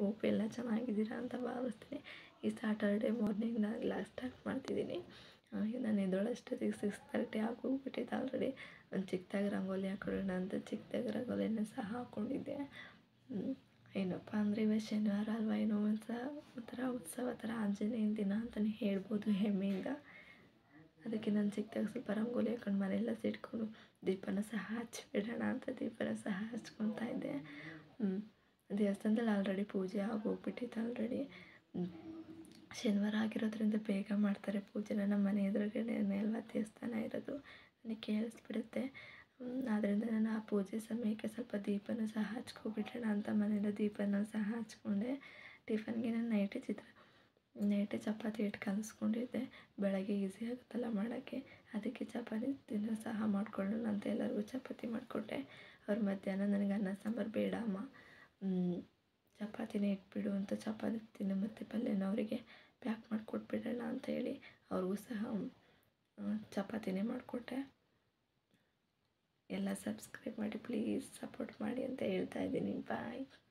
Hope ಎಲ್ಲ ಚೆನ್ನಾಗಿದ್ದೀರಾ ಅಂತ ಭಾವಿಸ್ತೀನಿ ಈ ಸ್ಯಾಟರ್ಡೆ ಮಾರ್ನಿಂಗ್ ನಾನು ಲಾಸ್ಟ್ ಸ್ಟಾರ್ಟ್ ಮಾಡ್ತಿದ್ದೀನಿ ನಾನು ಎದ್ದೋಳಷ್ಟೊತ್ತಿಗೆ ಸಿಕ್ಸ್ ತರ್ಟಿ ಆಗೋಗ್ಬಿಟ್ಟಿತ್ತು ಆಲ್ರೆಡಿ ಒಂದು ಚಿಕ್ಕದಾಗಿ ರಂಗೋಲಿ ಹಾಕೊಳ್ಳೋಣ ಅಂತ ಚಿಕ್ಕದಾಗಿ ರಂಗೋಲಿನ ಸಹ ಹಾಕ್ಕೊಂಡಿದ್ದೆ ಹ್ಮ್. ಏನಪ್ಪ ಅಂದರೆ ಇವತ್ತು ಶನಿವಾರ ಅಲ್ವಾ ಏನೋ ಒಂದು ಸಹ ಒಂಥರ ಉತ್ಸವ ಥರ ಆಂಜನೇಯನ ದಿನ ಅಂತಲೇ ಹೇಳ್ಬೋದು ಹೆಮ್ಮೆಯಿಂದ ಅದಕ್ಕೆ ನಾನು ಚಿಕ್ಕದಾಗಿ ಸ್ವಲ್ಪ ರಂಗೋಲಿ ಹಾಕೊಂಡು ಮನೆಯೆಲ್ಲ ಸಿಟ್ಕೊಂಡು ದೀಪನ ಸಹ ಹಚ್ಬಿಡೋಣ ಅಂತ ದೀಪನ ಸಹ ಹಚ್ಕೊತಾ ಇದ್ದೆ ಹ್ಮ್. ದೇವಸ್ಥಾನದಲ್ಲಿ ಆಲ್ರೆಡಿ ಪೂಜೆ ಆಗೋಗ್ಬಿಟ್ಟಿತ್ತು ಆಲ್ರೆಡಿ ಶನಿವಾರ ಆಗಿರೋದ್ರಿಂದ ಬೇಗ ಮಾಡ್ತಾರೆ ಪೂಜೆನ ನಮ್ಮ ಮನೆ ಎದುರುಗಡೆನೇ ಅಲ್ವಾ ದೇವಸ್ಥಾನ ಇರೋದು ನನಗೆ ಕೇಳಿಸ್ಬಿಡುತ್ತೆ ಆದ್ದರಿಂದ ನಾನು ಆ ಪೂಜೆ ಸಮಯಕ್ಕೆ ಸ್ವಲ್ಪ ದೀಪನ ಸಹ ಹಚ್ಕೊಬಿಡೋಣ ಅಂತ ಮನೇಲಿ ದೀಪನ ಸಹ ಹಚ್ಕೊಂಡೆ ಟಿಫನ್ಗೆ ನಾನು ನೈಟೇ ಚಿತ್ರ ನೈಟೇ ಚಪಾತಿ ಹಿಟ್ಟು ಕಲಿಸ್ಕೊಂಡಿದ್ದೆ ಬೆಳಗ್ಗೆ ಈಸಿ ಆಗುತ್ತಲ್ಲ ಮಾಡೋಕ್ಕೆ ಅದಕ್ಕೆ ಚಪಾತಿ ತಿನ್ನೋ ಸಹ ಮಾಡ್ಕೊಳ್ಳೋಣ ಅಂತ ಎಲ್ಲರಿಗೂ ಚಪಾತಿ ಮಾಡಿಕೊಟ್ಟೆ ಅವ್ರು ಮಧ್ಯಾಹ್ನ ನನಗೆ ಅನ್ನ ಸಾಂಬಾರು ಬೇಡ ಅಮ್ಮ ಚಪಾತಿನೇ ಇಟ್ಬಿಡು ಅಂತ ಚಪಾತಿ ತಿನ್ನು ಮತ್ತು ಪಲ್ಯನ ಅವರಿಗೆ ಪ್ಯಾಕ್ ಮಾಡಿಕೊಟ್ಬಿಡೋಣ ಅಂತ ಹೇಳಿ ಅವ್ರಿಗೂ ಸಹ ಚಪಾತಿನೇ ಮಾಡಿಕೊಟ್ಟೆ ಎಲ್ಲ ಸಬ್ಸ್ಕ್ರೈಬ್ ಮಾಡಿ ಪ್ಲೀಸ್ ಸಪೋರ್ಟ್ ಮಾಡಿ ಅಂತ ಹೇಳ್ತಾ ಇದ್ದೀನಿ ಬಾಯ್